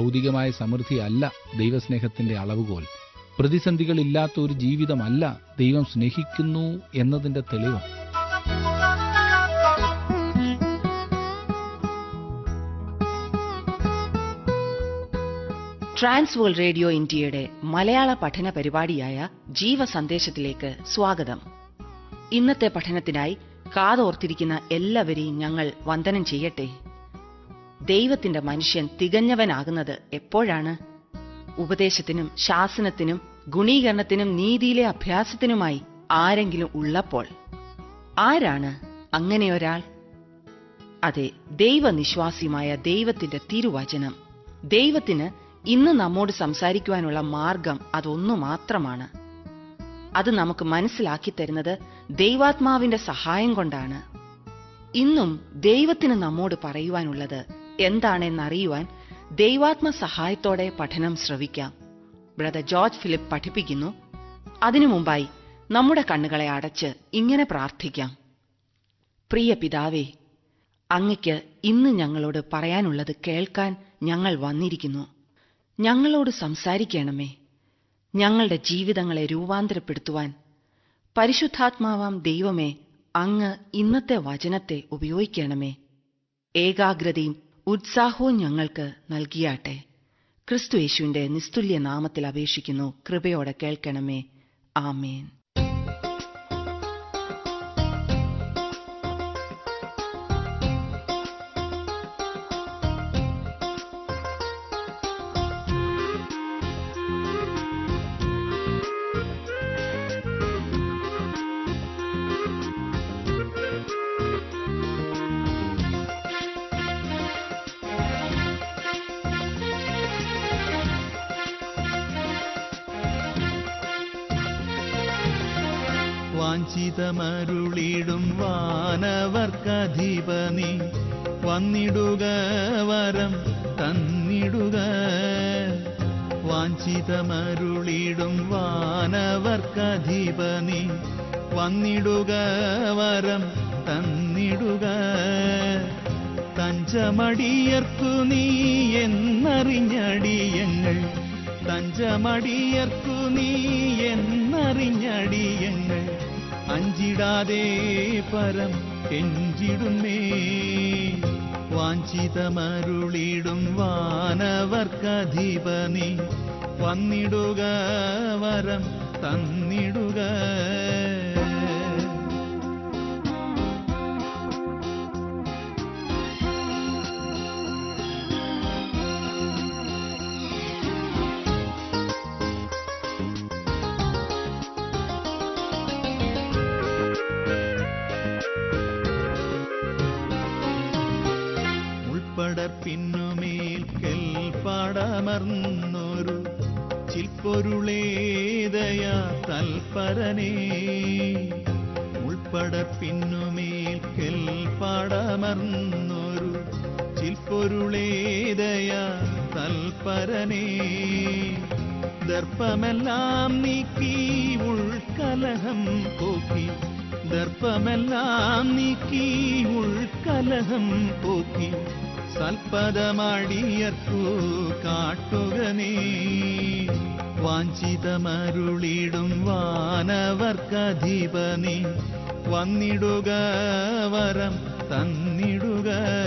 ഭൗതികമായ സമൃദ്ധി അല്ല ദൈവസ്നേഹത്തിന്റെ അളവുകോൽ പ്രതിസന്ധികളില്ലാത്ത ഒരു ജീവിതമല്ല ദൈവം സ്നേഹിക്കുന്നു എന്നതിന്റെ തെളിവ് ട്രാൻസ്വേൾ റേഡിയോ ഇന്ത്യയുടെ മലയാള പഠന പരിപാടിയായ ജീവ സന്ദേശത്തിലേക്ക് സ്വാഗതം ഇന്നത്തെ പഠനത്തിനായി കാതോർത്തിരിക്കുന്ന എല്ലാവരെയും ഞങ്ങൾ വന്ദനം ചെയ്യട്ടെ ദൈവത്തിന്റെ മനുഷ്യൻ തികഞ്ഞവനാകുന്നത് എപ്പോഴാണ് ഉപദേശത്തിനും ശാസനത്തിനും ഗുണീകരണത്തിനും നീതിയിലെ അഭ്യാസത്തിനുമായി ആരെങ്കിലും ഉള്ളപ്പോൾ ആരാണ് അങ്ങനെയൊരാൾ അതെ ദൈവനിശ്വാസിയുമായ ദൈവത്തിന്റെ തിരുവചനം ദൈവത്തിന് ഇന്ന് നമ്മോട് സംസാരിക്കുവാനുള്ള മാർഗം അതൊന്നു മാത്രമാണ് അത് നമുക്ക് മനസ്സിലാക്കി തരുന്നത് ദൈവാത്മാവിന്റെ സഹായം കൊണ്ടാണ് ഇന്നും ദൈവത്തിന് നമ്മോട് പറയുവാനുള്ളത് എന്താണെന്നറിയുവാൻ ദൈവാത്മ സഹായത്തോടെ പഠനം ശ്രവിക്കാം ബ്രദർ ജോർജ് ഫിലിപ്പ് പഠിപ്പിക്കുന്നു അതിനു മുമ്പായി നമ്മുടെ കണ്ണുകളെ അടച്ച് ഇങ്ങനെ പ്രാർത്ഥിക്കാം പ്രിയ പിതാവേ അങ്ങയ്ക്ക് ഇന്ന് ഞങ്ങളോട് പറയാനുള്ളത് കേൾക്കാൻ ഞങ്ങൾ വന്നിരിക്കുന്നു ഞങ്ങളോട് സംസാരിക്കണമേ ഞങ്ങളുടെ ജീവിതങ്ങളെ രൂപാന്തരപ്പെടുത്തുവാൻ പരിശുദ്ധാത്മാവാം ദൈവമേ അങ്ങ് ഇന്നത്തെ വചനത്തെ ഉപയോഗിക്കണമേ ഏകാഗ്രതയും ഉത്സാഹവും ഞങ്ങൾക്ക് നൽകിയാട്ടെ ക്രിസ്തു യേശുവിന്റെ നിസ്തുല്യ നാമത്തിൽ അപേക്ഷിക്കുന്നു കൃപയോടെ കേൾക്കണമേ ആമേൻ വാഞ്ചിതമരുളിടും വാനവർക്കധിപനി വന്നിടുക വരം തന്നിടുക വാഞ്ചിതമരുളിടും വാനവർക്കധിപനി വന്നിടുക വരം തന്നിടുക തഞ്ചമടിയർക്കു നീ എന്നറിഞ്ഞടിയങ്ങൾ തഞ്ചമടിയർക്കു നീ എന്നറിഞ്ഞടിയങ്ങൾ അഞ്ചിടാതെ പരം കെഞ്ചിടുന്നേ വാഞ്ചിതമരുളിടും വാനവർക്കധിപനി വന്നിടുക വരം തന്നിടുക ഉൾപ്പടർപ്പിന്നുമേൽ കെൽപ്പാടമർന്നൊരു ചിൽപ്പൊരുളേതയാ തൽപരനേ ഉൾപ്പടർപ്പിന്നുമേൽ കെൽപ്പാടമർന്നൊരു ചിൽപ്പൊരുളേതയാ തൽപരനേ ദർപ്പമെല്ലാം നീക്കി ഉൾക്കലഹം പോക്കി ദർപ്പമെല്ലാം നീക്കി ഉൾക്കലഹം പോക്കി സൽപദമടിയർക്കു കാട്ടുക നീ വാഞ്ചിതമരുളിടും വാനവർക്കധിപനി വന്നിടുക വരം തന്നിടുക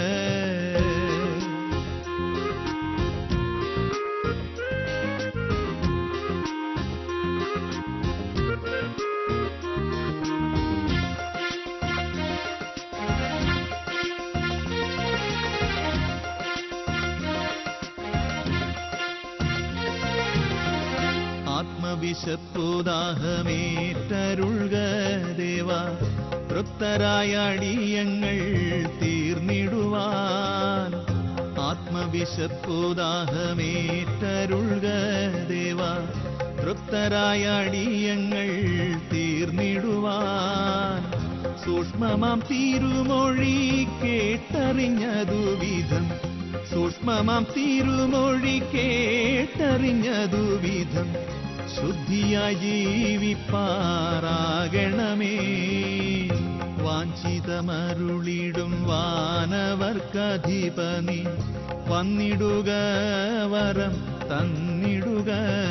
ആത്മവിശപ്പുദാഹമേറ്റരുൾക ദേവ തൃപ്തരായ അടിയങ്ങൾ തീർന്നിടുവാൻ ആത്മവിശപ്പുദാഹമേറ്റരുൾക ദേവ തൃപ്തരായ അടിയങ്ങൾ തീർന്നിടുവാൻ സൂക്ഷ്മമാം തിരുമൊഴി കേട്ടറിഞ്ഞതു വിധം സൂക്ഷ്മമാം തിരുമൊഴി കേട്ടറിഞ്ഞതു വിധം ശുദ്ധിയായി ജീവിപ്പാറാകണമേ വാഞ്ചിതമരുളിടും വാനവർക്കധിപനി വന്നിടുക വരം തന്നിടുക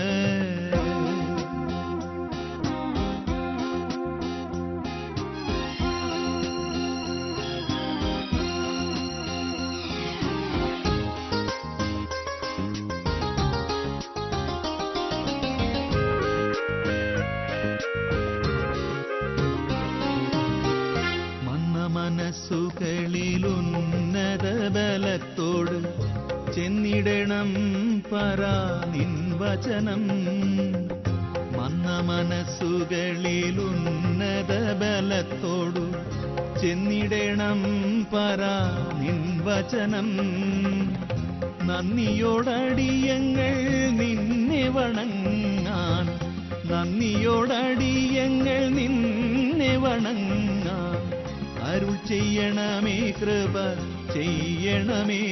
മന്ന മനസ്സുകളിലുന്നത ബലത്തോട് ചെന്നിടണം പരാ നിൻ വചനം മന്ന മനസ്സുകളിലുന്നത ബലത്തോടു ചെന്നിടണം പരാ നിൻ വചനം നന്ദിയോടടിയങ്ങൾ നിന്നെ വണങ്ങാൻ നന്ദിയോടടിയങ്ങൾ നിന്നെ വണങ്ങാൻ അരുൾ ചെയ്യണമേ കൃപ ചെയ്യണമേ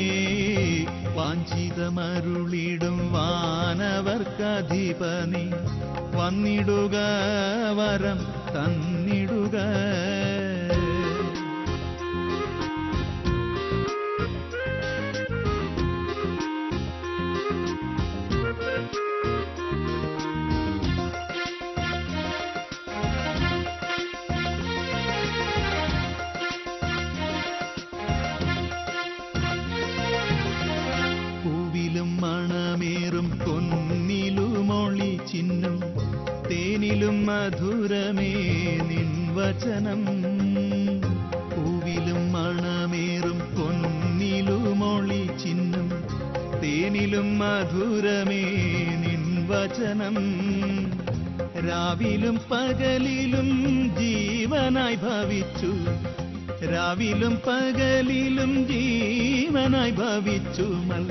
വാഞ്ചിതമരുളിടും വാനവർക്കധിപനി വന്നിടുക വരം തന്നിടുക പൂവിലും മണമേറും പൊന്നിലുമൊളി ചിഹ്നം തേനിലും മധുരമേ നിൻ വചനം പൂവിലും മണമേറും പൊന്നിലുമൊളി ചിഹ്നം തേനിലും മധുരമേ നിൻ വചനം രാവിലും പകലിലും ജീവനായി ഭവിച്ചു രാവിലും പകലിലും ജീവനായി ഭവിച്ചു മൽ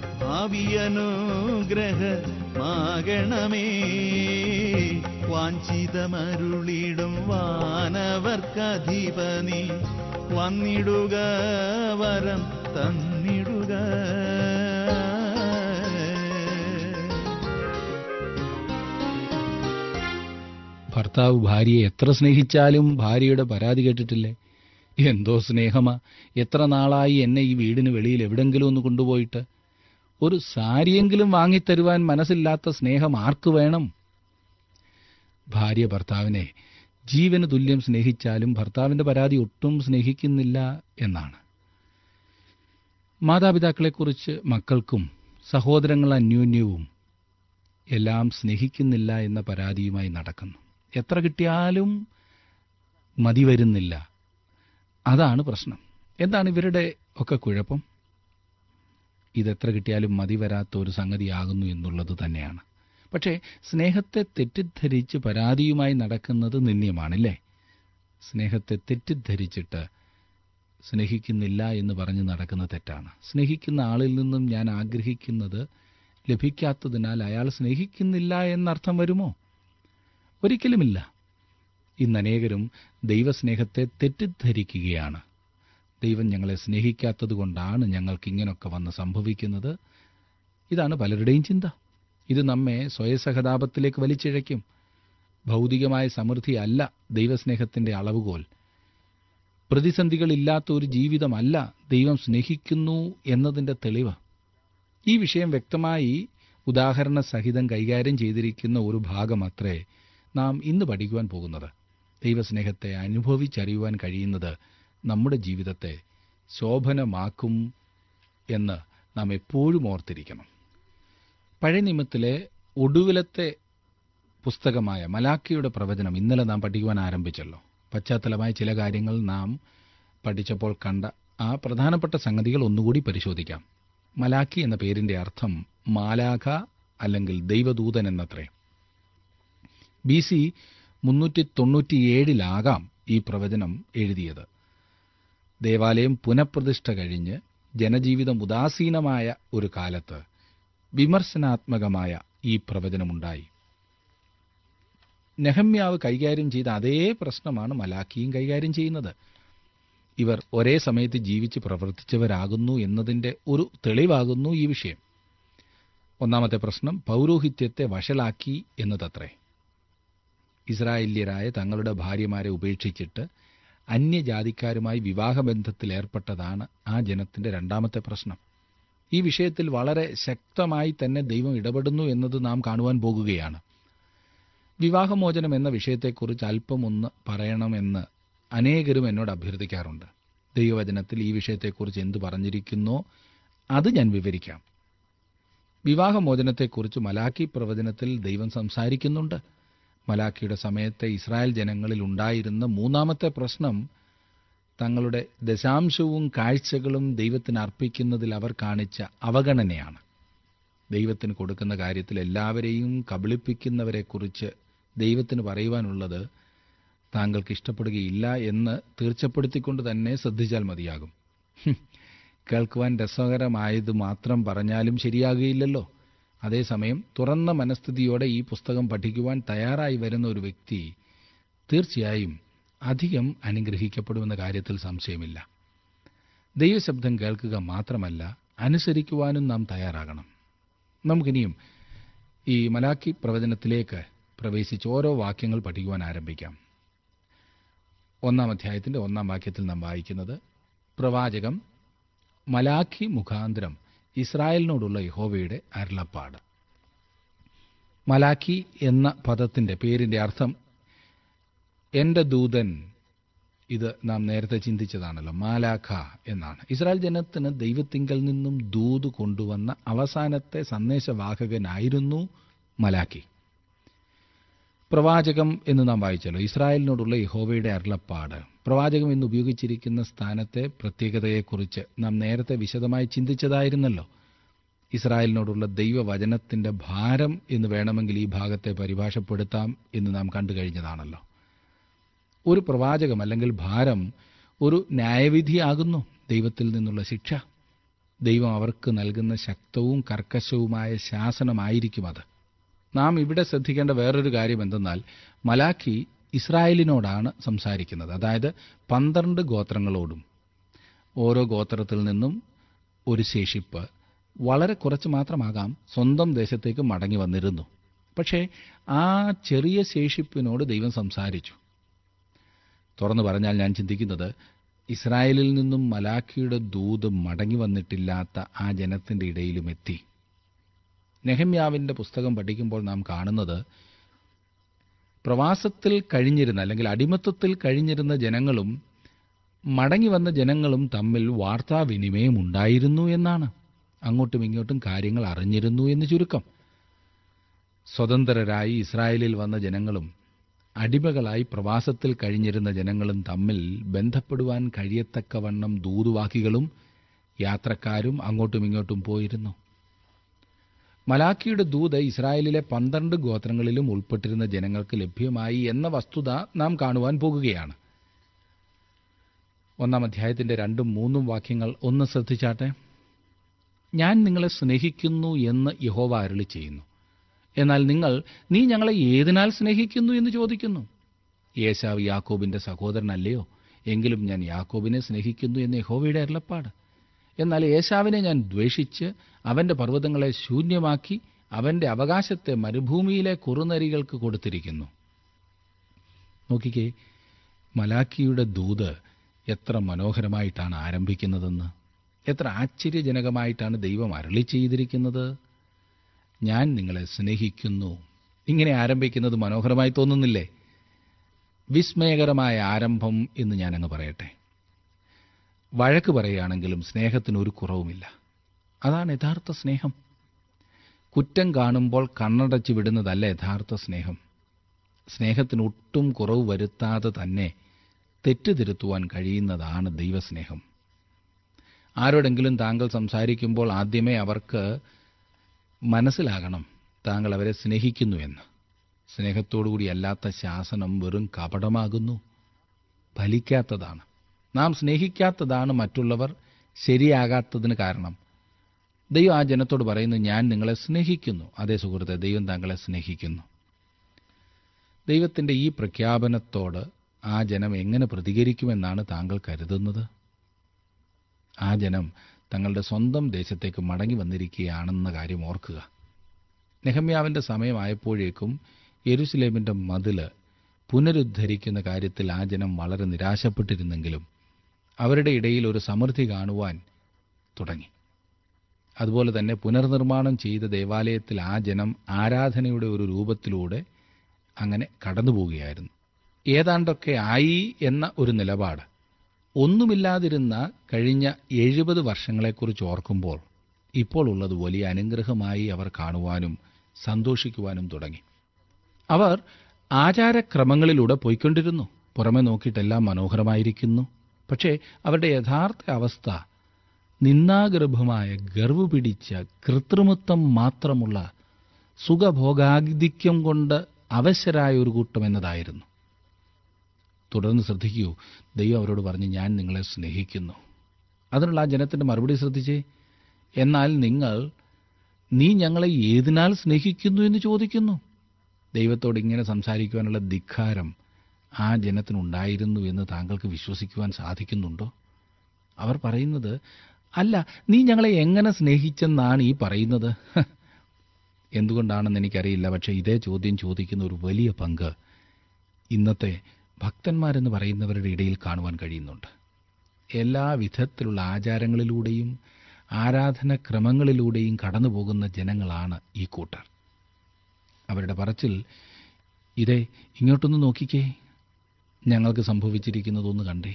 ഭാവിയനുഗ്രഹമാകണമേ വാഞ്ചിതമരുളിടും വാനവർക്കധിപനി വന്നിടുക വരം തന്നിടുക ഭർത്താവ് ഭാര്യയെ എത്ര സ്നേഹിച്ചാലും ഭാര്യയുടെ പരാതി കേട്ടിട്ടില്ലേ എന്തോ സ്നേഹമാ എത്ര നാളായി എന്നെ ഈ വീടിന് വെളിയിൽ എവിടെങ്കിലും ഒന്ന് കൊണ്ടുപോയിട്ട് ഒരു സാരിയെങ്കിലും വാങ്ങിത്തരുവാൻ മനസ്സില്ലാത്ത സ്നേഹം ആർക്ക് വേണം ഭാര്യ ഭർത്താവിനെ ജീവന് തുല്യം സ്നേഹിച്ചാലും ഭർത്താവിന്റെ പരാതി ഒട്ടും സ്നേഹിക്കുന്നില്ല എന്നാണ് മാതാപിതാക്കളെക്കുറിച്ച് മക്കൾക്കും സഹോദരങ്ങൾ അന്യോന്യവും എല്ലാം സ്നേഹിക്കുന്നില്ല എന്ന പരാതിയുമായി നടക്കുന്നു എത്ര കിട്ടിയാലും മതി വരുന്നില്ല അതാണ് പ്രശ്നം എന്താണ് ഇവരുടെ ഒക്കെ കുഴപ്പം ഇതെത്ര കിട്ടിയാലും മതി വരാത്ത ഒരു സംഗതിയാകുന്നു എന്നുള്ളത് തന്നെയാണ് പക്ഷേ സ്നേഹത്തെ തെറ്റിദ്ധരിച്ച് പരാതിയുമായി നടക്കുന്നത് നിന്ദ്യമാണല്ലേ സ്നേഹത്തെ തെറ്റിദ്ധരിച്ചിട്ട് സ്നേഹിക്കുന്നില്ല എന്ന് പറഞ്ഞ് നടക്കുന്ന തെറ്റാണ് സ്നേഹിക്കുന്ന ആളിൽ നിന്നും ഞാൻ ആഗ്രഹിക്കുന്നത് ലഭിക്കാത്തതിനാൽ അയാൾ സ്നേഹിക്കുന്നില്ല എന്നർത്ഥം വരുമോ ഒരിക്കലുമില്ല ഇന്ന് അനേകരും ദൈവസ്നേഹത്തെ തെറ്റിദ്ധരിക്കുകയാണ് ദൈവം ഞങ്ങളെ സ്നേഹിക്കാത്തത് കൊണ്ടാണ് ഞങ്ങൾക്ക് ഇങ്ങനൊക്കെ വന്ന് സംഭവിക്കുന്നത് ഇതാണ് പലരുടെയും ചിന്ത ഇത് നമ്മെ സ്വയസഹതാപത്തിലേക്ക് വലിച്ചിഴയ്ക്കും ഭൗതികമായ സമൃദ്ധിയല്ല ദൈവസ്നേഹത്തിന്റെ അളവുകോൽ പ്രതിസന്ധികളില്ലാത്ത ഒരു ജീവിതമല്ല ദൈവം സ്നേഹിക്കുന്നു എന്നതിന്റെ തെളിവ് ഈ വിഷയം വ്യക്തമായി ഉദാഹരണ സഹിതം കൈകാര്യം ചെയ്തിരിക്കുന്ന ഒരു ഭാഗമത്രേ നാം ഇന്ന് പഠിക്കുവാൻ പോകുന്നത് ദൈവസ്നേഹത്തെ അനുഭവിച്ചറിയുവാൻ കഴിയുന്നത് നമ്മുടെ ജീവിതത്തെ ശോഭനമാക്കും എന്ന് നാം എപ്പോഴും ഓർത്തിരിക്കണം പഴയ നിയമത്തിലെ ഒടുവിലത്തെ പുസ്തകമായ മലാക്കിയുടെ പ്രവചനം ഇന്നലെ നാം പഠിക്കുവാൻ ആരംഭിച്ചല്ലോ പശ്ചാത്തലമായ ചില കാര്യങ്ങൾ നാം പഠിച്ചപ്പോൾ കണ്ട ആ പ്രധാനപ്പെട്ട സംഗതികൾ ഒന്നുകൂടി പരിശോധിക്കാം മലാക്കി എന്ന പേരിന്റെ അർത്ഥം മാലാഖ അല്ലെങ്കിൽ ദൈവദൂതൻ എന്നത്രേ ബി സി മുന്നൂറ്റി തൊണ്ണൂറ്റിയേഴിലാകാം ഈ പ്രവചനം എഴുതിയത് ദേവാലയം പുനഃപ്രതിഷ്ഠ കഴിഞ്ഞ് ജനജീവിതം ഉദാസീനമായ ഒരു കാലത്ത് വിമർശനാത്മകമായ ഈ പ്രവചനമുണ്ടായി നെഹമ്യാവ് കൈകാര്യം ചെയ്ത അതേ പ്രശ്നമാണ് മലാക്കിയും കൈകാര്യം ചെയ്യുന്നത് ഇവർ ഒരേ സമയത്ത് ജീവിച്ച് പ്രവർത്തിച്ചവരാകുന്നു എന്നതിന്റെ ഒരു തെളിവാകുന്നു ഈ വിഷയം ഒന്നാമത്തെ പ്രശ്നം പൗരോഹിത്യത്തെ വഷളാക്കി എന്നതത്രേ ഇസ്രായേല്യരായ തങ്ങളുടെ ഭാര്യമാരെ ഉപേക്ഷിച്ചിട്ട് അന്യജാതിക്കാരുമായി വിവാഹബന്ധത്തിൽ ഏർപ്പെട്ടതാണ് ആ ജനത്തിന്റെ രണ്ടാമത്തെ പ്രശ്നം ഈ വിഷയത്തിൽ വളരെ ശക്തമായി തന്നെ ദൈവം ഇടപെടുന്നു എന്നത് നാം കാണുവാൻ പോകുകയാണ് വിവാഹമോചനം എന്ന വിഷയത്തെക്കുറിച്ച് അല്പം ഒന്ന് പറയണമെന്ന് അനേകരും എന്നോട് അഭ്യർത്ഥിക്കാറുണ്ട് ദൈവവചനത്തിൽ ഈ വിഷയത്തെക്കുറിച്ച് എന്തു പറഞ്ഞിരിക്കുന്നോ അത് ഞാൻ വിവരിക്കാം വിവാഹമോചനത്തെക്കുറിച്ച് മലാക്കി പ്രവചനത്തിൽ ദൈവം സംസാരിക്കുന്നുണ്ട് മലാക്കിയുടെ സമയത്തെ ഇസ്രായേൽ ജനങ്ങളിൽ ഉണ്ടായിരുന്ന മൂന്നാമത്തെ പ്രശ്നം തങ്ങളുടെ ദശാംശവും കാഴ്ചകളും ദൈവത്തിന് അർപ്പിക്കുന്നതിൽ അവർ കാണിച്ച അവഗണനയാണ് ദൈവത്തിന് കൊടുക്കുന്ന കാര്യത്തിൽ എല്ലാവരെയും കബളിപ്പിക്കുന്നവരെക്കുറിച്ച് ദൈവത്തിന് പറയുവാനുള്ളത് താങ്കൾക്ക് ഇഷ്ടപ്പെടുകയില്ല എന്ന് തീർച്ചപ്പെടുത്തിക്കൊണ്ട് തന്നെ ശ്രദ്ധിച്ചാൽ മതിയാകും ഹും, കേൾക്കുവാൻ രസകരമായത് മാത്രം പറഞ്ഞാലും ശരിയാകുകയില്ലല്ലോ അതേസമയം തുറന്ന മനസ്ഥിതിയോടെ ഈ പുസ്തകം പഠിക്കുവാൻ തയ്യാറായി വരുന്ന ഒരു വ്യക്തി തീർച്ചയായും അധികം അനുഗ്രഹിക്കപ്പെടുമെന്ന കാര്യത്തിൽ സംശയമില്ല ദൈവശബ്ദം കേൾക്കുക മാത്രമല്ല അനുസരിക്കുവാനും നാം തയ്യാറാകണം നമുക്കിനിയും ഈ മലാക്കി പ്രവചനത്തിലേക്ക് പ്രവേശിച്ച് ഓരോ വാക്യങ്ങൾ പഠിക്കുവാൻ ആരംഭിക്കാം ഒന്നാം അധ്യായത്തിന്റെ ഒന്നാം വാക്യത്തിൽ നാം വായിക്കുന്നത് പ്രവാചകം മലാഖി മുഖാന്തരം ഇസ്രായേലിനോടുള്ള യഹോവയുടെ അരുളപ്പാട് മലാഖി എന്ന പദത്തിന്റെ പേരിന്റെ അർത്ഥം എന്റെ ദൂതൻ ഇത് നാം നേരത്തെ ചിന്തിച്ചതാണല്ലോ മാലാഖ എന്നാണ് ഇസ്രായേൽ ജനത്തിന് ദൈവത്തിങ്കൽ നിന്നും ദൂത് കൊണ്ടുവന്ന അവസാനത്തെ സന്ദേശവാഹകനായിരുന്നു മലാഖി പ്രവാചകം എന്ന് നാം വായിച്ചല്ലോ ഇസ്രായേലിനോടുള്ള യഹോവയുടെ അരുളപ്പാട് പ്രവാചകം എന്ന് ഉപയോഗിച്ചിരിക്കുന്ന സ്ഥാനത്തെ പ്രത്യേകതയെക്കുറിച്ച് നാം നേരത്തെ വിശദമായി ചിന്തിച്ചതായിരുന്നല്ലോ ഇസ്രായേലിനോടുള്ള ദൈവവചനത്തിന്റെ ഭാരം എന്ന് വേണമെങ്കിൽ ഈ ഭാഗത്തെ പരിഭാഷപ്പെടുത്താം എന്ന് നാം കണ്ടു കഴിഞ്ഞതാണല്ലോ ഒരു പ്രവാചകം അല്ലെങ്കിൽ ഭാരം ഒരു ന്യായവിധിയാകുന്നു ദൈവത്തിൽ നിന്നുള്ള ശിക്ഷ ദൈവം അവർക്ക് നൽകുന്ന ശക്തവും കർക്കശവുമായ ശാസനമായിരിക്കും അത് നാം ഇവിടെ ശ്രദ്ധിക്കേണ്ട വേറൊരു കാര്യം എന്തെന്നാൽ മലാഖി ഇസ്രായേലിനോടാണ് സംസാരിക്കുന്നത് അതായത് പന്ത്രണ്ട് ഗോത്രങ്ങളോടും ഓരോ ഗോത്രത്തിൽ നിന്നും ഒരു ശേഷിപ്പ് വളരെ കുറച്ച് മാത്രമാകാം സ്വന്തം ദേശത്തേക്ക് മടങ്ങി വന്നിരുന്നു പക്ഷേ ആ ചെറിയ ശേഷിപ്പിനോട് ദൈവം സംസാരിച്ചു തുറന്നു പറഞ്ഞാൽ ഞാൻ ചിന്തിക്കുന്നത് ഇസ്രായേലിൽ നിന്നും മലാഖിയുടെ ദൂത് മടങ്ങി വന്നിട്ടില്ലാത്ത ആ ജനത്തിന്റെ ഇടയിലും എത്തി നെഹമ്യാവിന്റെ പുസ്തകം പഠിക്കുമ്പോൾ നാം കാണുന്നത് പ്രവാസത്തിൽ കഴിഞ്ഞിരുന്ന അല്ലെങ്കിൽ അടിമത്തത്തിൽ കഴിഞ്ഞിരുന്ന ജനങ്ങളും മടങ്ങി വന്ന ജനങ്ങളും തമ്മിൽ വാർത്താവിനിമയം ഉണ്ടായിരുന്നു എന്നാണ് അങ്ങോട്ടും ഇങ്ങോട്ടും കാര്യങ്ങൾ അറിഞ്ഞിരുന്നു എന്ന് ചുരുക്കം സ്വതന്ത്രരായി ഇസ്രായേലിൽ വന്ന ജനങ്ങളും അടിമകളായി പ്രവാസത്തിൽ കഴിഞ്ഞിരുന്ന ജനങ്ങളും തമ്മിൽ ബന്ധപ്പെടുവാൻ കഴിയത്തക്കവണ്ണം ദൂതുവാക്കികളും യാത്രക്കാരും അങ്ങോട്ടും ഇങ്ങോട്ടും പോയിരുന്നു മലാക്കിയുടെ ദൂത് ഇസ്രായേലിലെ പന്ത്രണ്ട് ഗോത്രങ്ങളിലും ഉൾപ്പെട്ടിരുന്ന ജനങ്ങൾക്ക് ലഭ്യമായി എന്ന വസ്തുത നാം കാണുവാൻ പോകുകയാണ് ഒന്നാം അധ്യായത്തിന്റെ രണ്ടും മൂന്നും വാക്യങ്ങൾ ഒന്ന് ശ്രദ്ധിച്ചാട്ടെ ഞാൻ നിങ്ങളെ സ്നേഹിക്കുന്നു എന്ന് യഹോവ അരുളി ചെയ്യുന്നു എന്നാൽ നിങ്ങൾ നീ ഞങ്ങളെ ഏതിനാൽ സ്നേഹിക്കുന്നു എന്ന് ചോദിക്കുന്നു യേശാവ് യാക്കോബിന്റെ സഹോദരനല്ലയോ എങ്കിലും ഞാൻ യാക്കോബിനെ സ്നേഹിക്കുന്നു എന്ന് യഹോവയുടെ അരുളപ്പാട് എന്നാൽ യേശാവിനെ ഞാൻ ദ്വേഷിച്ച് അവന്റെ പർവ്വതങ്ങളെ ശൂന്യമാക്കി അവന്റെ അവകാശത്തെ മരുഭൂമിയിലെ കുറുനരികൾക്ക് കൊടുത്തിരിക്കുന്നു നോക്കിക്കേ മലാക്കിയുടെ ദൂത് എത്ര മനോഹരമായിട്ടാണ് ആരംഭിക്കുന്നതെന്ന് എത്ര ആശ്ചര്യജനകമായിട്ടാണ് ദൈവം അരളി ചെയ്തിരിക്കുന്നത് ഞാൻ നിങ്ങളെ സ്നേഹിക്കുന്നു ഇങ്ങനെ ആരംഭിക്കുന്നത് മനോഹരമായി തോന്നുന്നില്ലേ വിസ്മയകരമായ ആരംഭം എന്ന് ഞാനങ്ങ് പറയട്ടെ വഴക്ക് പറയുകയാണെങ്കിലും സ്നേഹത്തിന് ഒരു കുറവുമില്ല അതാണ് യഥാർത്ഥ സ്നേഹം കുറ്റം കാണുമ്പോൾ കണ്ണടച്ച് വിടുന്നതല്ല യഥാർത്ഥ സ്നേഹം സ്നേഹത്തിന് ഒട്ടും കുറവ് വരുത്താതെ തന്നെ തെറ്റുതിരുത്തുവാൻ കഴിയുന്നതാണ് ദൈവസ്നേഹം ആരോടെങ്കിലും താങ്കൾ സംസാരിക്കുമ്പോൾ ആദ്യമേ അവർക്ക് മനസ്സിലാകണം താങ്കൾ അവരെ സ്നേഹിക്കുന്നു എന്ന് സ്നേഹത്തോടുകൂടി അല്ലാത്ത ശാസനം വെറും കപടമാകുന്നു ഫലിക്കാത്തതാണ് നാം സ്നേഹിക്കാത്തതാണ് മറ്റുള്ളവർ ശരിയാകാത്തതിന് കാരണം ദൈവം ആ ജനത്തോട് പറയുന്നു ഞാൻ നിങ്ങളെ സ്നേഹിക്കുന്നു അതേ സുഹൃത്തെ ദൈവം താങ്കളെ സ്നേഹിക്കുന്നു ദൈവത്തിന്റെ ഈ പ്രഖ്യാപനത്തോട് ആ ജനം എങ്ങനെ പ്രതികരിക്കുമെന്നാണ് താങ്കൾ കരുതുന്നത് ആ ജനം തങ്ങളുടെ സ്വന്തം ദേശത്തേക്ക് മടങ്ങി വന്നിരിക്കുകയാണെന്ന കാര്യം ഓർക്കുക നെഹമ്യാവിന്റെ സമയമായപ്പോഴേക്കും യെരുസലേമിന്റെ മതില് പുനരുദ്ധരിക്കുന്ന കാര്യത്തിൽ ആ ജനം വളരെ നിരാശപ്പെട്ടിരുന്നെങ്കിലും അവരുടെ ഇടയിൽ ഒരു സമൃദ്ധി കാണുവാൻ തുടങ്ങി അതുപോലെ തന്നെ പുനർനിർമ്മാണം ചെയ്ത ദേവാലയത്തിൽ ആ ജനം ആരാധനയുടെ ഒരു രൂപത്തിലൂടെ അങ്ങനെ കടന്നുപോവുകയായിരുന്നു ഏതാണ്ടൊക്കെ ആയി എന്ന ഒരു നിലപാട് ഒന്നുമില്ലാതിരുന്ന കഴിഞ്ഞ എഴുപത് വർഷങ്ങളെക്കുറിച്ച് ഓർക്കുമ്പോൾ ഇപ്പോൾ ഉള്ളത് വലിയ അനുഗ്രഹമായി അവർ കാണുവാനും സന്തോഷിക്കുവാനും തുടങ്ങി അവർ ആചാരക്രമങ്ങളിലൂടെ പോയിക്കൊണ്ടിരുന്നു പുറമെ നോക്കിയിട്ടെല്ലാം മനോഹരമായിരിക്കുന്നു പക്ഷേ അവരുടെ യഥാർത്ഥ അവസ്ഥ നിന്നാഗർഭമായ ഗർവ് പിടിച്ച കൃത്രിമത്വം മാത്രമുള്ള സുഖഭോഗാധിക്യം കൊണ്ട് അവശരായ ഒരു കൂട്ടം എന്നതായിരുന്നു തുടർന്ന് ശ്രദ്ധിക്കൂ ദൈവം അവരോട് പറഞ്ഞു ഞാൻ നിങ്ങളെ സ്നേഹിക്കുന്നു അതിനുള്ള ആ ജനത്തിന്റെ മറുപടി ശ്രദ്ധിച്ചേ എന്നാൽ നിങ്ങൾ നീ ഞങ്ങളെ ഏതിനാൽ സ്നേഹിക്കുന്നു എന്ന് ചോദിക്കുന്നു ദൈവത്തോട് ഇങ്ങനെ സംസാരിക്കുവാനുള്ള ധിക്കാരം ആ ജനത്തിനുണ്ടായിരുന്നു എന്ന് താങ്കൾക്ക് വിശ്വസിക്കുവാൻ സാധിക്കുന്നുണ്ടോ അവർ പറയുന്നത് അല്ല നീ ഞങ്ങളെ എങ്ങനെ സ്നേഹിച്ചെന്നാണ് ഈ പറയുന്നത് ഹ്. എന്തുകൊണ്ടാണെന്ന് എനിക്കറിയില്ല പക്ഷേ ഇതേ ചോദ്യം ചോദിക്കുന്ന ഒരു വലിയ പങ്ക് ഇന്നത്തെ ഭക്തന്മാരെന്ന് പറയുന്നവരുടെ ഇടയിൽ കാണുവാൻ കഴിയുന്നുണ്ട് എല്ലാ വിധത്തിലുള്ള ആചാരങ്ങളിലൂടെയും ആരാധനക്രമങ്ങളിലൂടെയും കടന്നു പോകുന്ന ജനങ്ങളാണ് ഈ കൂട്ടർ അവരുടെ പറച്ചിൽ ഇതേ ഇങ്ങോട്ടൊന്ന് നോക്കിക്കേ ഞങ്ങൾക്ക് സംഭവിച്ചിരിക്കുന്നതൊന്ന് കണ്ടേ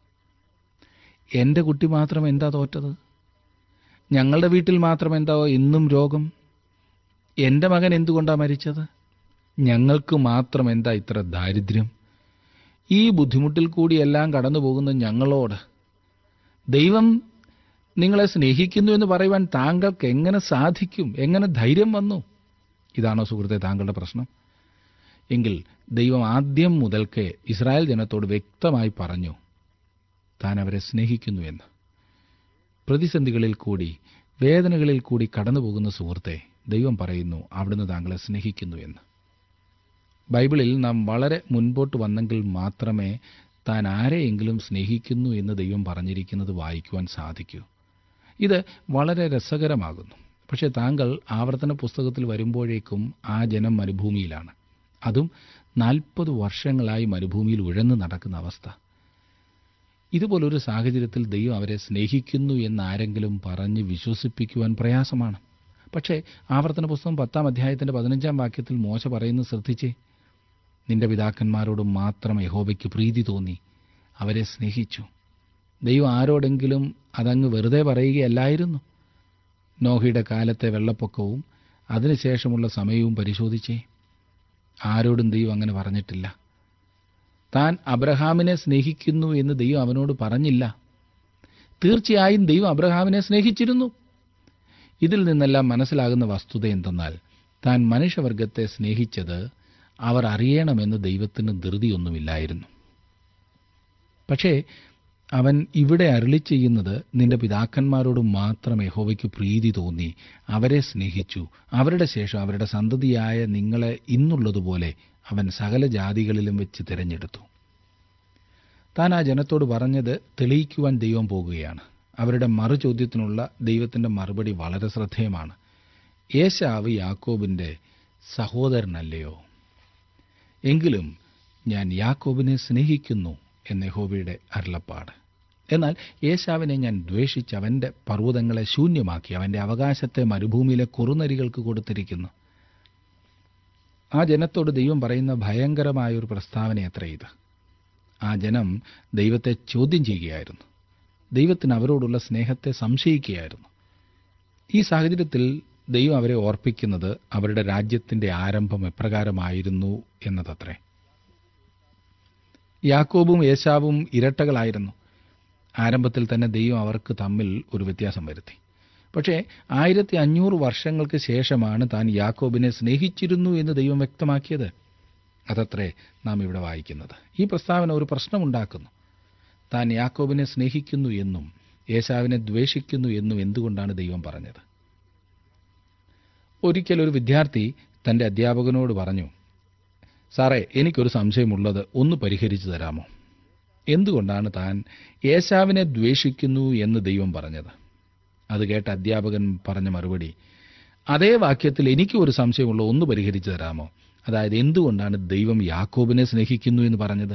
എൻ്റെ കുട്ടി മാത്രം എന്താ തോറ്റത് ഞങ്ങളുടെ വീട്ടിൽ മാത്രം എന്താ ഇന്നും രോഗം എൻ്റെ മകൻ എന്തുകൊണ്ടാ മരിച്ചത് ഞങ്ങൾക്ക് മാത്രം എന്താ ഇത്ര ദാരിദ്ര്യം ഈ ബുദ്ധിമുട്ടിൽ കൂടി എല്ലാം കടന്നു പോകുന്ന ഞങ്ങളോട് ദൈവം നിങ്ങളെ സ്നേഹിക്കുന്നു എന്ന് പറയുവാൻ താങ്കൾക്ക് എങ്ങനെ സാധിക്കും എങ്ങനെ ധൈര്യം വന്നു ഇതാണോ സുഹൃത്തെ താങ്കളുടെ പ്രശ്നം എങ്കിൽ ദൈവം ആദ്യം മുതൽക്കേ ഇസ്രായേൽ ജനത്തോട് വ്യക്തമായി പറഞ്ഞു താൻ അവരെ സ്നേഹിക്കുന്നു എന്ന് പ്രതിസന്ധികളിൽ കൂടി വേദനകളിൽ കൂടി കടന്നുപോകുന്ന സുഹൃത്തെ ദൈവം പറയുന്നു അവിടുന്ന് താങ്കളെ സ്നേഹിക്കുന്നു എന്ന് ബൈബിളിൽ നാം വളരെ മുൻപോട്ട് വന്നെങ്കിൽ മാത്രമേ താൻ ആരെയെങ്കിലും സ്നേഹിക്കുന്നു എന്ന് ദൈവം പറഞ്ഞിരിക്കുന്നത് വായിക്കുവാൻ സാധിക്കൂ ഇത് വളരെ രസകരമാകുന്നു പക്ഷേ താങ്കൾ ആവർത്തന പുസ്തകത്തിൽ വരുമ്പോഴേക്കും ആ ജനം മരുഭൂമിയിലാണ് അതും നാൽപ്പത് വർഷങ്ങളായി മരുഭൂമിയിൽ ഉഴന്നു നടക്കുന്ന അവസ്ഥ ഇതുപോലൊരു സാഹചര്യത്തിൽ ദൈവം അവരെ സ്നേഹിക്കുന്നു എന്ന് ആരെങ്കിലും പറഞ്ഞ് വിശ്വസിപ്പിക്കുവാൻ പ്രയാസമാണ് പക്ഷേ ആവർത്തന പുസ്തകം പത്താം അധ്യായത്തിന്റെ പതിനഞ്ചാം വാക്യത്തിൽ മോശ പറയുന്നത് ശ്രദ്ധിച്ചേ നിന്റെ പിതാക്കന്മാരോട് മാത്രം യഹോവയ്ക്ക് പ്രീതി തോന്നി അവരെ സ്നേഹിച്ചു ദൈവം ആരോടെങ്കിലും അതങ്ങ് വെറുതെ പറയുകയല്ലായിരുന്നു നോഹയുടെ കാലത്തെ വെള്ളപ്പൊക്കവും അതിനുശേഷമുള്ള സമയവും പരിശോധിച്ചേ ആരോടും ദൈവം അങ്ങനെ പറഞ്ഞിട്ടില്ല താൻ അബ്രഹാമിനെ സ്നേഹിക്കുന്നു എന്ന് ദൈവം അവനോട് പറഞ്ഞില്ല തീർച്ചയായും ദൈവം അബ്രഹാമിനെ സ്നേഹിച്ചിരുന്നു ഇതിൽ നിന്നെല്ലാം മനസ്സിലാകുന്ന വസ്തുത എന്തെന്നാൽ താൻ മനുഷ്യവർഗത്തെ സ്നേഹിച്ചത് അവർ അറിയണമെന്ന് ദൈവത്തിന് ധൃതിയൊന്നുമില്ലായിരുന്നു പക്ഷേ അവൻ ഇവിടെ അരുളി ചെയ്യുന്നത് നിന്റെ പിതാക്കന്മാരോട് മാത്രം യഹോവയ്ക്ക് പ്രീതി തോന്നി അവരെ സ്നേഹിച്ചു അവരുടെ ശേഷം അവരുടെ സന്തതിയായ നിങ്ങളെ ഇന്നുള്ളതുപോലെ അവൻ സകല ജാതികളിലും വെച്ച് തിരഞ്ഞെടുത്തു താൻ ആ ജനത്തോട് പറഞ്ഞത് തെളിയിക്കുവാൻ ദൈവം പോകുകയാണ് അവരുടെ മറുചോദ്യത്തിനുള്ള ദൈവത്തിന്റെ മറുപടി വളരെ ശ്രദ്ധേയമാണ് ഏശാവ് യാക്കോബിന്റെ സഹോദരനല്ലയോ എങ്കിലും ഞാൻ യാക്കോബിനെ സ്നേഹിക്കുന്നു എന്ന യഹോവയുടെ അരുളപ്പാട് എന്നാൽ യേശാവിനെ ഞാൻ ദ്വേഷിച്ച് അവന്റെ പർവ്വതങ്ങളെ ശൂന്യമാക്കി അവന്റെ അവകാശത്തെ മരുഭൂമിയിലെ കുറുനരികൾക്ക് കൊടുത്തിരിക്കുന്നു ആ ജനത്തോട് ദൈവം പറയുന്ന ഭയങ്കരമായ ഒരു പ്രസ്താവന എത്ര ഇത് ആ ജനം ദൈവത്തെ ചോദ്യം ചെയ്യുകയായിരുന്നു ദൈവത്തിന് അവരോടുള്ള സ്നേഹത്തെ സംശയിക്കുകയായിരുന്നു ഈ സാഹചര്യത്തിൽ ദൈവം അവരെ ഓർപ്പിക്കുന്നത് അവരുടെ രാജ്യത്തിന്റെ ആരംഭം എപ്രകാരമായിരുന്നു എന്നതത്രേ യാക്കോബും യേശാവും ഇരട്ടകളായിരുന്നു ആരംഭത്തിൽ തന്നെ ദൈവം അവർക്ക് തമ്മിൽ ഒരു വ്യത്യാസം വരുത്തി പക്ഷേ ആയിരത്തി അഞ്ഞൂറ് വർഷങ്ങൾക്ക് ശേഷമാണ് താൻ യാക്കോബിനെ സ്നേഹിച്ചിരുന്നു എന്ന് ദൈവം വ്യക്തമാക്കിയത് അതത്രേ നാം ഇവിടെ വായിക്കുന്നത് ഈ പ്രസ്താവന ഒരു പ്രശ്നമുണ്ടാക്കുന്നു താൻ യാക്കോബിനെ സ്നേഹിക്കുന്നു എന്നും യേശാവിനെ ദ്വേഷിക്കുന്നു എന്നും എന്തുകൊണ്ടാണ് ദൈവം പറഞ്ഞത് ഒരിക്കൽ ഒരു വിദ്യാർത്ഥി തന്റെ അധ്യാപകനോട് പറഞ്ഞു സാറേ എനിക്കൊരു സംശയമുള്ളത് ഒന്ന് പരിഹരിച്ചു തരാമോ എന്തുകൊണ്ടാണ് താൻ യേശാവിനെ ദ്വേഷിക്കുന്നു എന്ന് ദൈവം പറഞ്ഞത് അത് കേട്ട അധ്യാപകൻ പറഞ്ഞ മറുപടി അതേ വാക്യത്തിൽ എനിക്കും ഒരു സംശയമുള്ള ഒന്ന് പരിഹരിച്ചു തരാമോ അതായത് എന്തുകൊണ്ടാണ് ദൈവം യാക്കോബിനെ സ്നേഹിക്കുന്നു എന്ന് പറഞ്ഞത്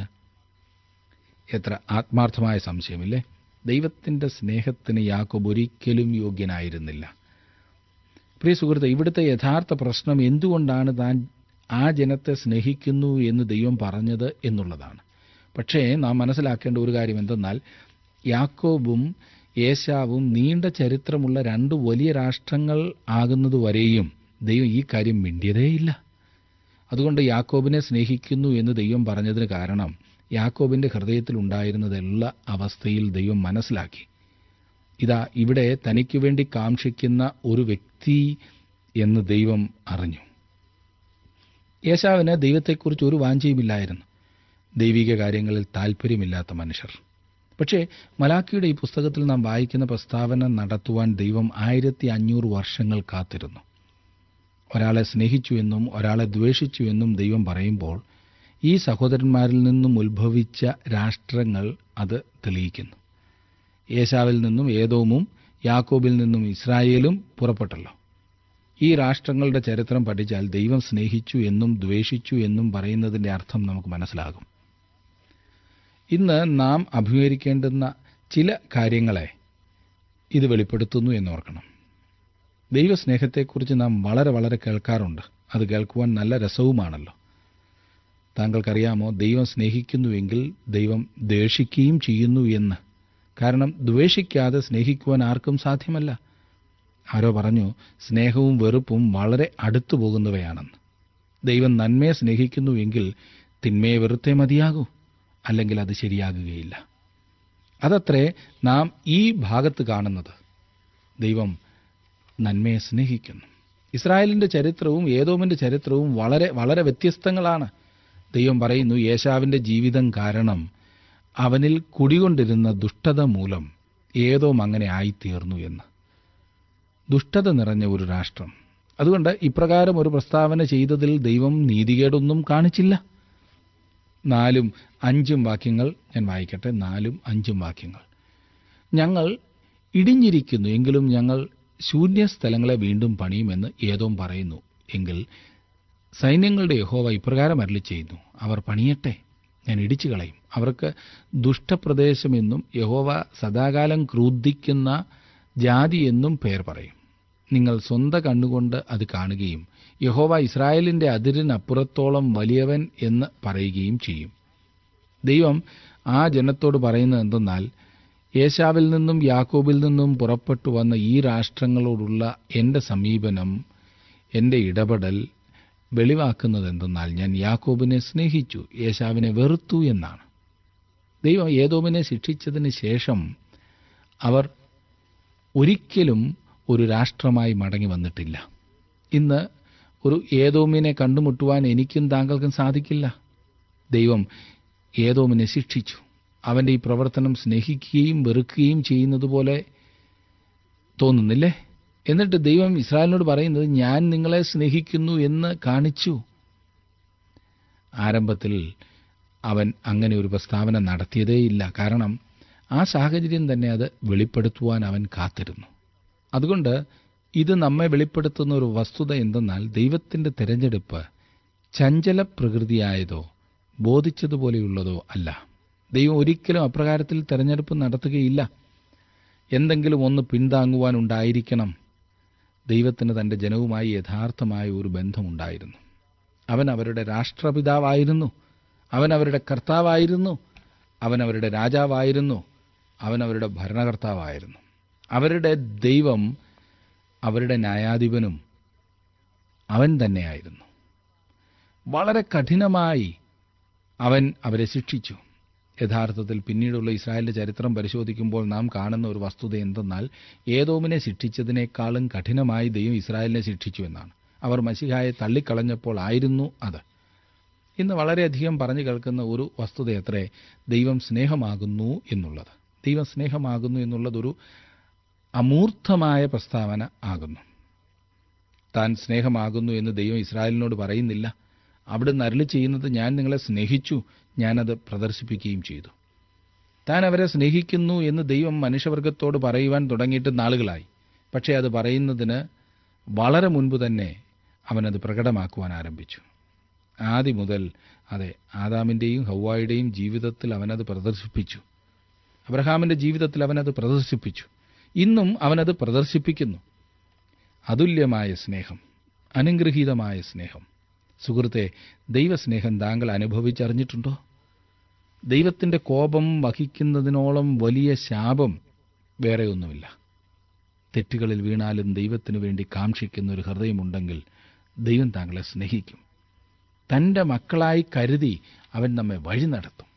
എത്ര ആത്മാർത്ഥമായ സംശയമില്ലേ ദൈവത്തിന്റെ സ്നേഹത്തിന് യാക്കോബ് ഒരിക്കലും യോഗ്യനായിരുന്നില്ല പ്രിയ സുഹൃത്തെ ഇവിടുത്തെ യഥാർത്ഥ പ്രശ്നം എന്തുകൊണ്ടാണ് താൻ ആ ജനത്തെ സ്നേഹിക്കുന്നു എന്ന് ദൈവം പറഞ്ഞത് എന്നുള്ളതാണ് പക്ഷേ നാം മനസ്സിലാക്കേണ്ട ഒരു കാര്യം എന്തെന്നാൽ യാക്കോബും ഏശാവും നീണ്ട ചരിത്രമുള്ള രണ്ട് വലിയ രാഷ്ട്രങ്ങൾ ആകുന്നതുവരെയും ദൈവം ഈ കാര്യം മിണ്ടിയതേയില്ല അതുകൊണ്ട് യാക്കോബിനെ സ്നേഹിക്കുന്നു എന്ന് ദൈവം പറഞ്ഞതിന് കാരണം യാക്കോബിന്റെ ഹൃദയത്തിൽ ഉണ്ടായിരുന്നതെല്ലാ അവസ്ഥയിൽ ദൈവം മനസ്സിലാക്കി ഇതാ ഇവിടെ തനിക്ക് വേണ്ടി കാക്ഷിക്കുന്ന ഒരു വ്യക്തി എന്ന് ദൈവം അറിഞ്ഞു യേശാവിന് ദൈവത്തെക്കുറിച്ച് ഒരു വാഞ്ചയുമില്ലായിരുന്നു ദൈവിക കാര്യങ്ങളിൽ താല്പര്യമില്ലാത്ത മനുഷ്യർ പക്ഷേ മലാക്കിയുടെ ഈ പുസ്തകത്തിൽ നാം വായിക്കുന്ന പ്രസ്താവന നടത്തുവാൻ ദൈവം ആയിരത്തി അഞ്ഞൂറ് വർഷങ്ങൾ കാത്തിരുന്നു ഒരാളെ സ്നേഹിച്ചു എന്നും ഒരാളെ ദ്വേഷിച്ചു എന്നും ദൈവം പറയുമ്പോൾ ഈ സഹോദരന്മാരിൽ നിന്നും ഉത്ഭവിച്ച രാഷ്ട്രങ്ങൾ അത് തെളിയിക്കുന്നു ഏശാവിൽ നിന്നും ഏതോമും യാക്കോബിൽ നിന്നും ഇസ്രായേലും പുറപ്പെട്ടല്ലോ ഈ രാഷ്ട്രങ്ങളുടെ ചരിത്രം പഠിച്ചാൽ ദൈവം സ്നേഹിച്ചു എന്നും ദ്വേഷിച്ചു എന്നും പറയുന്നതിന്റെ അർത്ഥം നമുക്ക് മനസ്സിലാകും ഇന്ന് നാം അഭിമുഖീകരിക്കേണ്ടുന്ന ചില കാര്യങ്ങളെ ഇത് വെളിപ്പെടുത്തുന്നു എന്നോർക്കണം ദൈവസ്നേഹത്തെക്കുറിച്ച് നാം വളരെ വളരെ കേൾക്കാറുണ്ട് അത് കേൾക്കുവാൻ നല്ല രസവുമാണല്ലോ താങ്കൾക്കറിയാമോ ദൈവം സ്നേഹിക്കുന്നുവെങ്കിൽ ദൈവം ദേഷിക്കുകയും ചെയ്യുന്നു എന്ന് കാരണം ദ്വേഷിക്കാതെ സ്നേഹിക്കുവാൻ ആർക്കും സാധ്യമല്ല ആരോ പറഞ്ഞു സ്നേഹവും വെറുപ്പും വളരെ അടുത്തു പോകുന്നവയാണെന്ന് ദൈവം നന്മയെ സ്നേഹിക്കുന്നുവെങ്കിൽ തിന്മയെ വെറുത്തേ മതിയാകൂ അല്ലെങ്കിൽ അത് ശരിയാകുകയില്ല അതത്രേ നാം ഈ ഭാഗത്ത് കാണുന്നത് ദൈവം നന്മയെ സ്നേഹിക്കുന്നു ഇസ്രായേലിന്റെ ചരിത്രവും ഏതോമിന്റെ ചരിത്രവും വളരെ വളരെ വ്യത്യസ്തങ്ങളാണ് ദൈവം പറയുന്നു യേശാവിന്റെ ജീവിതം കാരണം അവനിൽ കുടികൊണ്ടിരുന്ന ദുഷ്ടത മൂലം ഏതോം അങ്ങനെ ആയിത്തീർന്നു എന്ന് ദുഷ്ടത നിറഞ്ഞ ഒരു രാഷ്ട്രം അതുകൊണ്ട് ഇപ്രകാരം ഒരു പ്രസ്താവന ചെയ്തതിൽ ദൈവം നീതികേടൊന്നും കാണിച്ചില്ല നാലും അഞ്ചും വാക്യങ്ങൾ ഞാൻ വായിക്കട്ടെ നാലും അഞ്ചും വാക്യങ്ങൾ ഞങ്ങൾ ഇടിഞ്ഞിരിക്കുന്നു എങ്കിലും ഞങ്ങൾ ശൂന്യസ്ഥലങ്ങളെ വീണ്ടും പണിയുമെന്ന് ഏതോം പറയുന്നു എങ്കിൽ സൈന്യങ്ങളുടെ യഹോവ ഇപ്രകാരം അരളി ചെയ്യുന്നു അവർ പണിയട്ടെ ഞാൻ ഇടിച്ചു കളയും അവർക്ക് ദുഷ്ടപ്രദേശമെന്നും യഹോവ സദാകാലം ക്രൂദ്ധിക്കുന്ന ജാതി എന്നും പേർ പറയും നിങ്ങൾ സ്വന്ത കണ്ണുകൊണ്ട് അത് കാണുകയും യഹോവ ഇസ്രായേലിന്റെ അതിരിനപ്പുറത്തോളം വലിയവൻ എന്ന് പറയുകയും ചെയ്യും ദൈവം ആ ജനത്തോട് പറയുന്നത് എന്തെന്നാൽ യേശാവിൽ നിന്നും യാക്കോബിൽ നിന്നും പുറപ്പെട്ടു വന്ന ഈ രാഷ്ട്രങ്ങളോടുള്ള എൻ്റെ സമീപനം എൻ്റെ ഇടപെടൽ വെളിവാക്കുന്നത് എന്തെന്നാൽ ഞാൻ യാക്കോബിനെ സ്നേഹിച്ചു യേശാവിനെ വെറുത്തു എന്നാണ് ദൈവം ഏതോമിനെ ശിക്ഷിച്ചതിന് ശേഷം അവർ ഒരിക്കലും ഒരു രാഷ്ട്രമായി മടങ്ങി വന്നിട്ടില്ല ഇന്ന് ഒരു ഏതോമിനെ കണ്ടുമുട്ടുവാൻ എനിക്കും താങ്കൾക്കും സാധിക്കില്ല ദൈവം ഏതോമിനെ ശിക്ഷിച്ചു അവന്റെ ഈ പ്രവർത്തനം സ്നേഹിക്കുകയും വെറുക്കുകയും ചെയ്യുന്നത് പോലെ തോന്നുന്നില്ലേ എന്നിട്ട് ദൈവം ഇസ്രായേലിനോട് പറയുന്നത് ഞാൻ നിങ്ങളെ സ്നേഹിക്കുന്നു എന്ന് കാണിച്ചു ആരംഭത്തിൽ അവൻ അങ്ങനെ ഒരു പ്രസ്താവന നടത്തിയതേയില്ല കാരണം ആ സാഹചര്യം തന്നെ അത് വെളിപ്പെടുത്തുവാൻ അവൻ കാത്തിരുന്നു അതുകൊണ്ട് ഇത് നമ്മെ വെളിപ്പെടുത്തുന്ന ഒരു വസ്തുത എന്തെന്നാൽ ദൈവത്തിന്റെ തിരഞ്ഞെടുപ്പ് ചഞ്ചല പ്രകൃതിയായതോ ബോധിച്ചതുപോലെയുള്ളതോ അല്ല ദൈവം ഒരിക്കലും അപ്രകാരത്തിൽ തെരഞ്ഞെടുപ്പ് നടത്തുകയില്ല എന്തെങ്കിലും ഒന്ന് പിന്താങ്ങുവാനുണ്ടായിരിക്കണം ദൈവത്തിന് തന്റെ ജനവുമായി യഥാർത്ഥമായ ഒരു ബന്ധമുണ്ടായിരുന്നു അവൻ അവരുടെ രാഷ്ട്രപിതാവായിരുന്നു അവൻ അവരുടെ കർത്താവായിരുന്നു അവൻ അവരുടെ രാജാവായിരുന്നു അവൻ അവരുടെ ഭരണകർത്താവായിരുന്നു അവരുടെ ദൈവം അവരുടെ ന്യായാധിപനും അവൻ തന്നെയായിരുന്നു വളരെ കഠിനമായി അവൻ അവരെ ശിക്ഷിച്ചു യഥാർത്ഥത്തിൽ പിന്നീടുള്ള ഇസ്രായേലിന്റെ ചരിത്രം പരിശോധിക്കുമ്പോൾ നാം കാണുന്ന ഒരു വസ്തുത എന്തെന്നാൽ ഏതോമിനെ ശിക്ഷിച്ചതിനേക്കാളും കഠിനമായി ദൈവം ഇസ്രായേലിനെ ശിക്ഷിച്ചു എന്നാണ് അവർ മഷിഹായെ തള്ളിക്കളഞ്ഞപ്പോൾ ആയിരുന്നു അത് ഇന്ന് വളരെയധികം പറഞ്ഞു കേൾക്കുന്ന ഒരു വസ്തുതയത്രേ ദൈവം സ്നേഹമാകുന്നു എന്നുള്ളത് ദൈവം സ്നേഹമാകുന്നു എന്നുള്ളതൊരു അമൂർത്തമായ പ്രസ്താവന ആകുന്നു താൻ സ്നേഹമാകുന്നു എന്ന് ദൈവം ഇസ്രായേലിനോട് പറയുന്നില്ല അവിടുന്ന് അരളി ചെയ്യുന്നത് ഞാൻ നിങ്ങളെ സ്നേഹിച്ചു ഞാനത് പ്രദർശിപ്പിക്കുകയും ചെയ്തു താൻ അവരെ സ്നേഹിക്കുന്നു എന്ന് ദൈവം മനുഷ്യവർഗത്തോട് പറയുവാൻ തുടങ്ങിയിട്ട് നാളുകളായി പക്ഷേ അത് പറയുന്നതിന് വളരെ മുൻപ് തന്നെ അവനത് പ്രകടമാക്കുവാൻ ആരംഭിച്ചു ആദ്യം മുതൽ അതെ ആദാമിൻ്റെയും ഹൗവായുടെയും ജീവിതത്തിൽ അവനത് പ്രദർശിപ്പിച്ചു അബ്രഹാമിൻ്റെ ജീവിതത്തിൽ അവനത് പ്രദർശിപ്പിച്ചു ഇന്നും അവനത് പ്രദർശിപ്പിക്കുന്നു അതുല്യമായ സ്നേഹം അനുഗ്രഹീതമായ സ്നേഹം സുഹൃത്തെ ദൈവസ്നേഹം താങ്കൾ അനുഭവിച്ചറിഞ്ഞിട്ടുണ്ടോ ദൈവത്തിൻ്റെ കോപം വഹിക്കുന്നതിനോളം വലിയ ശാപം വേറെ ഒന്നുമില്ല തെറ്റുകളിൽ വീണാലും ദൈവത്തിനു വേണ്ടി കാക്ഷിക്കുന്ന ഒരു ഹൃദയമുണ്ടെങ്കിൽ ദൈവം താങ്കളെ സ്നേഹിക്കും തൻ്റെ മക്കളായി കരുതി അവൻ നമ്മെ വഴി നടത്തും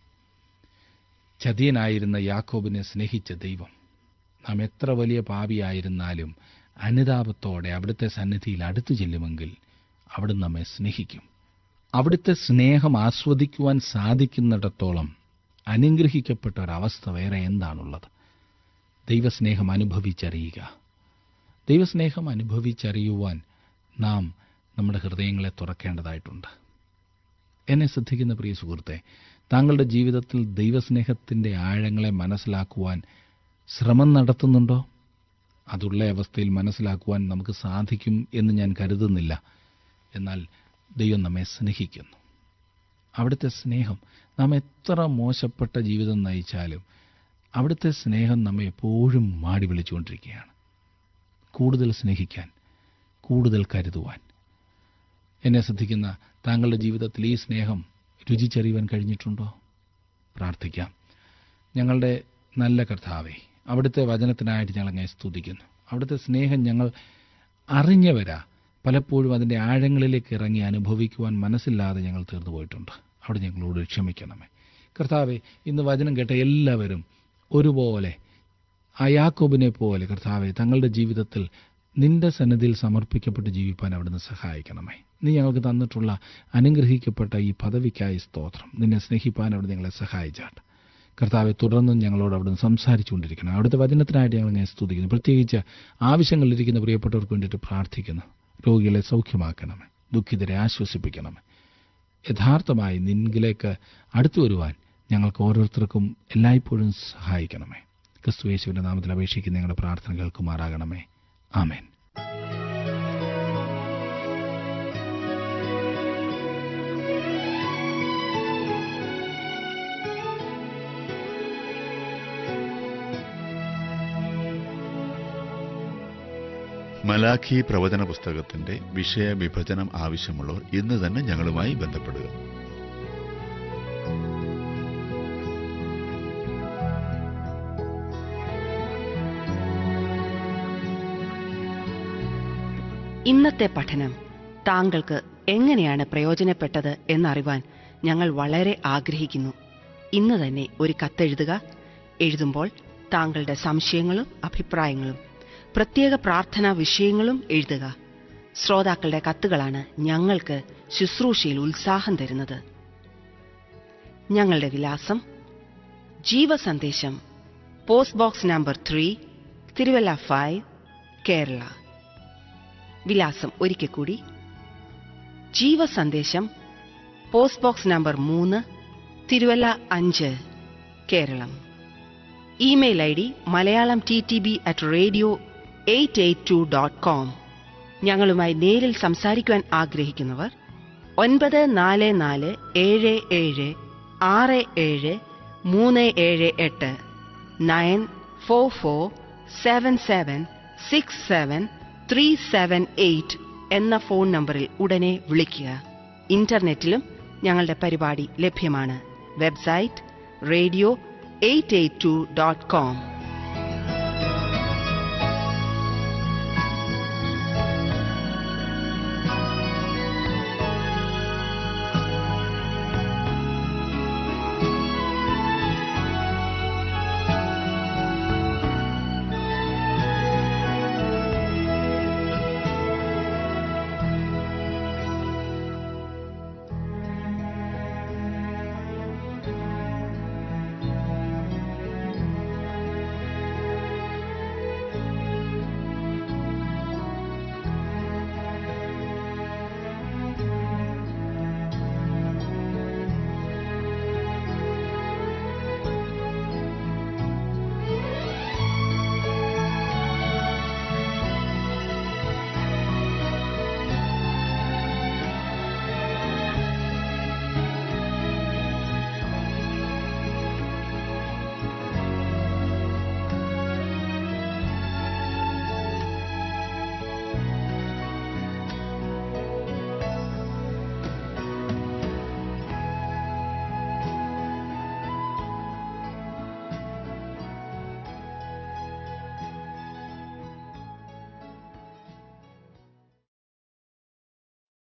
ചതിയനായിരുന്ന യാക്കോബിനെ സ്നേഹിച്ച ദൈവം നാം എത്ര വലിയ പാപിയായിരുന്നാലും അനുതാപത്തോടെ അവിടുത്തെ സന്നിധിയിൽ അടുത്തു ചെല്ലുമെങ്കിൽ അവിടുന്ന് നമ്മെ സ്നേഹിക്കും അവിടുത്തെ സ്നേഹം ആസ്വദിക്കുവാൻ സാധിക്കുന്നിടത്തോളം അനുഗ്രഹിക്കപ്പെട്ട ഒരവസ്ഥ വേറെ എന്താണുള്ളത് ദൈവസ്നേഹം അനുഭവിച്ചറിയുക ദൈവസ്നേഹം അനുഭവിച്ചറിയുവാൻ നാം നമ്മുടെ ഹൃദയങ്ങളെ തുറക്കേണ്ടതായിട്ടുണ്ട് എന്നെ ശ്രദ്ധിക്കുന്ന പ്രിയ സുഹൃത്തെ താങ്കളുടെ ജീവിതത്തിൽ ദൈവസ്നേഹത്തിൻ്റെ ആഴങ്ങളെ മനസ്സിലാക്കുവാൻ ശ്രമം നടത്തുന്നുണ്ടോ അതുള്ള അവസ്ഥയിൽ മനസ്സിലാക്കുവാൻ നമുക്ക് സാധിക്കും എന്ന് ഞാൻ കരുതുന്നില്ല എന്നാൽ ദൈവം നമ്മെ സ്നേഹിക്കുന്നു അവിടുത്തെ സ്നേഹം നാം എത്ര മോശപ്പെട്ട ജീവിതം നയിച്ചാലും അവിടുത്തെ സ്നേഹം നമ്മെ എപ്പോഴും മാടി വിളിച്ചുകൊണ്ടിരിക്കുകയാണ് കൂടുതൽ സ്നേഹിക്കാൻ കൂടുതൽ കരുതുവാൻ എന്നെ ശ്രദ്ധിക്കുന്ന താങ്കളുടെ ജീവിതത്തിൽ ഈ സ്നേഹം രുചിച്ചറിയുവാൻ കഴിഞ്ഞിട്ടുണ്ടോ പ്രാർത്ഥിക്കാം ഞങ്ങളുടെ നല്ല കർത്താവെ അവിടുത്തെ വചനത്തിനായിട്ട് ഞങ്ങൾ അങ്ങനെ സ്തുതിക്കുന്നു അവിടുത്തെ സ്നേഹം ഞങ്ങൾ അറിഞ്ഞവരാ പലപ്പോഴും അതിൻ്റെ ആഴങ്ങളിലേക്ക് ഇറങ്ങി അനുഭവിക്കുവാൻ മനസ്സില്ലാതെ ഞങ്ങൾ തീർന്നു പോയിട്ടുണ്ട് അവിടെ ഞങ്ങളോട് ക്ഷമിക്കണമേ കർത്താവെ ഇന്ന് വചനം കേട്ട എല്ലാവരും ഒരുപോലെ ആ യാക്കോബിനെ പോലെ കർത്താവെ തങ്ങളുടെ ജീവിതത്തിൽ നിന്റെ സന്നിധിയിൽ സമർപ്പിക്കപ്പെട്ട് ജീവിപ്പാൻ അവിടുന്ന് സഹായിക്കണമേ നീ ഞങ്ങൾക്ക് തന്നിട്ടുള്ള അനുഗ്രഹിക്കപ്പെട്ട ഈ പദവിക്കായി സ്തോത്രം നിന്നെ സ്നേഹിപ്പാൻ അവിടെ ഞങ്ങളെ സഹായിച്ചാട്ട് കർത്താവെ തുടർന്നും ഞങ്ങളോട് അവിടുന്ന് സംസാരിച്ചുകൊണ്ടിരിക്കണം അവിടുത്തെ വചനത്തിനായിട്ട് ഞങ്ങൾ ഇങ്ങനെ സ്തുതിക്കുന്നു പ്രത്യേകിച്ച് ആവശ്യങ്ങളിലിരിക്കുന്ന പ്രിയപ്പെട്ടവർക്ക് വേണ്ടിയിട്ട് പ്രാർത്ഥിക്കുന്നു രോഗികളെ സൗഖ്യമാക്കണമേ ദുഃഖിതരെ ആശ്വസിപ്പിക്കണമേ യഥാർത്ഥമായി നിൻകിലേക്ക് അടുത്തു വരുവാൻ ഞങ്ങൾക്ക് ഓരോരുത്തർക്കും എല്ലായ്പ്പോഴും സഹായിക്കണമേ ക്രിസ്തുവേശുവിന്റെ നാമത്തിൽ അപേക്ഷിക്കുന്ന ഞങ്ങളുടെ പ്രാർത്ഥന കേൾക്കുമാറാകണമേ ആമേൻ മലാഖി പ്രവചന പുസ്തകത്തിന്റെ വിഷയവിഭജനം ആവശ്യമുള്ളവർ ഇന്ന് തന്നെ ഞങ്ങളുമായി ബന്ധപ്പെടുക ഇന്നത്തെ പഠനം താങ്കൾക്ക് എങ്ങനെയാണ് പ്രയോജനപ്പെട്ടത് എന്നറിവാൻ ഞങ്ങൾ വളരെ ആഗ്രഹിക്കുന്നു ഇന്ന് തന്നെ ഒരു കത്തെഴുതുക എഴുതുമ്പോൾ താങ്കളുടെ സംശയങ്ങളും അഭിപ്രായങ്ങളും പ്രത്യേക പ്രാർത്ഥനാ വിഷയങ്ങളും എഴുതുക ശ്രോതാക്കളുടെ കത്തുകളാണ് ഞങ്ങൾക്ക് ശുശ്രൂഷയിൽ ഉത്സാഹം തരുന്നത് ഞങ്ങളുടെ വിലാസം ജീവസന്ദേശം post box number three Thiruvalla five Kerala വിലാസം ഒരിക്കൽ കൂടി ജീവസന്ദേശം പോസ്റ്റ് ബോക്സ് നമ്പർ മൂന്ന് തിരുവല്ല അഞ്ച് Keralam email I D Malayalam T T B at radio eight eight two dot com ഞങ്ങളുമായി നേരിൽ സംസാരിക്കുവാൻ ആഗ്രഹിക്കുന്നവർ ഒൻപത് നാല് നാല് ഏഴ് ഏഴ് ആറ് ഏഴ് മൂന്ന് ഏഴ് എട്ട് nine four four seven seven six seven three seven eight എന്ന ഫോൺ നമ്പറിൽ ഉടനെ വിളിക്കുക ഇന്റർനെറ്റിലും ഞങ്ങളുടെ പരിപാടി ലഭ്യമാണ് website radio eight eight two dot com